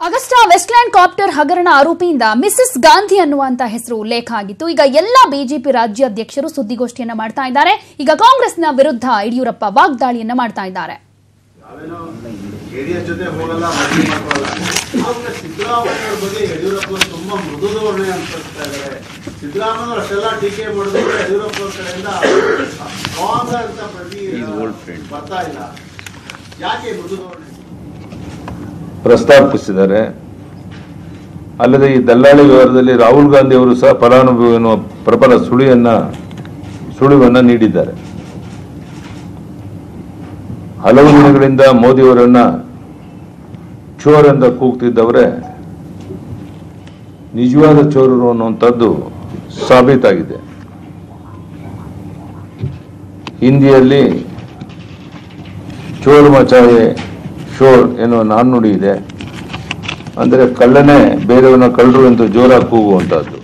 Agusta Westland copter ಹಗರಣ ಆರೋಪಿಯಿಂದ Mrs Gandhi ಅನ್ನುವಂತ ಹೆಸರು ಉಲ್ಲೇಖ ಆಗಿತ್ತು ಈಗ ಎಲ್ಲ ಬಿಜೆಪಿ ರಾಜ್ಯಾಧ್ಯಕ್ಷರು ಸುದ್ದಿಗೋಷ್ಠಿಯನ್ನ ಮಾಡ್ತಾ ಇದ್ದಾರೆ ಈಗ ಕಾಂಗ್ರೆಸ್ನ ವಿರುದ್ಧ ಯಡಿಯೂರಪ್ಪ ವಾಗ್ದಾಳಿಯನ್ನ ಮಾಡ್ತಾ ಇದ್ದಾರೆ ನಾವೇನೋ ಜೆಡಿಎಸ್ ಜೊತೆ ಹೋಗಲ್ಲ ಮೈತ್ರಿ ಮಾಡ್ಕೊಳ್ಳಲ್ಲ ಆದ್ರೆ ಸಿದ್ದರಾಮಯ್ಯ ಅವ್ರ ಬಗ್ಗೆ ಯಡಿಯೂರಪ್ಪ ಅವರು ತುಂಬಾ ಮೃದು ಧೋರಣೆ ಅನ್ಸ್ತಾ ಇದ್ದಾರೆ ಸಿದ್ದರಾಮಯ್ಯ ಅವರು ಅಷ್ಟೆಲ್ಲ ಟೀಕೆ ಮಾಡಿದ್ರು ಯಡಿಯೂರಪ್ಪ ಅವ್ರ ಕಡೆಯಿಂದ ಸ್ಟ್ರಾಂಗ್ ಅಂತ ಪ್ರತಿ ಬರ್ತಾ ಇಲ್ಲ ಯಾಕೆ ಈ ಮೃದು ಧೋರಣೆ ಪ್ರಸ್ತಾಪಿಸಿದ್ದಾರೆ ಅಲ್ಲದೆ ಈ ದಲ್ಲಾಳಿ ವ್ಯವಹಾರದಲ್ಲಿ ರಾಹುಲ್ ಗಾಂಧಿ ಅವರು ಸಹ ಫಲಾನುಭವಿ ಎನ್ನುವ ಪ್ರಬಲ ಸುಳಿಯನ್ನ ಸುಳಿವನ್ನ ನೀಡಿದ್ದಾರೆ ಹಲವು ದಿನಗಳಿಂದ ಮೋದಿಯವರನ್ನ ಚೋರ್ ಅಂತ ಕೂಗ್ತಿದ್ದವರೇ ನಿಜವಾದ ಚೋರರು ಅನ್ನುವಂಥದ್ದು ಸಾಬೀತಾಗಿದೆ ಹಿಂದಿಯಲ್ಲಿ ಚೋರ್ ಮಚಾಯೆ ಶೋರ್ ಎನ್ನುವ ನಾಣ್ಣುಡಿ ಇದೆ ಅಂದರೆ ಕಳ್ಳನೇ ಬೇರೆಯವನ್ನ ಕಳ್ಳರು ಎಂದು ಜೋರಾಗಿ ಕೂಗುವಂತಹದ್ದು